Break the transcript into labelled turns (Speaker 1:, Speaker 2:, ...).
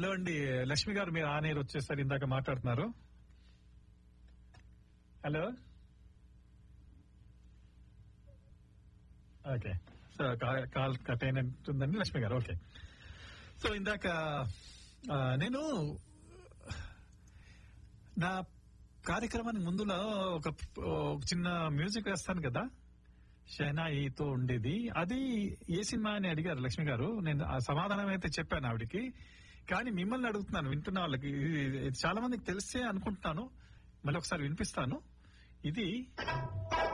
Speaker 1: hello అండి లక్ష్మి గారు మీరు ఆనేరు వచ్చేసరి ఇందాక మాట్లాడుతున్నారు హలో ఓకే సో కా- కాల్ కట్ అయినట్టుందండి లక్ష్మి గారు ఓకే సో ఇందాక ఆ, నేను నా కార్యక్రమానికి ముందులో ఒక ఒక చిన్న మ్యూజిక్ వేస్తాను కదా షెనాయితో ఉండేది అది ఏ సినిమా అని అడిగారు లక్ష్మి గారు నేను ఆ సమాధానం అయితే చెప్పాను ఆవిడకి కానీ మిమ్మల్ని అడుగుతున్నాను వింటున్న వాళ్ళకి ఇది- ఇది చాలా మందికి తెలిసే అనుకుంటున్నాను మళ్ళీ ఒకసారి వినిపిస్తాను ఇది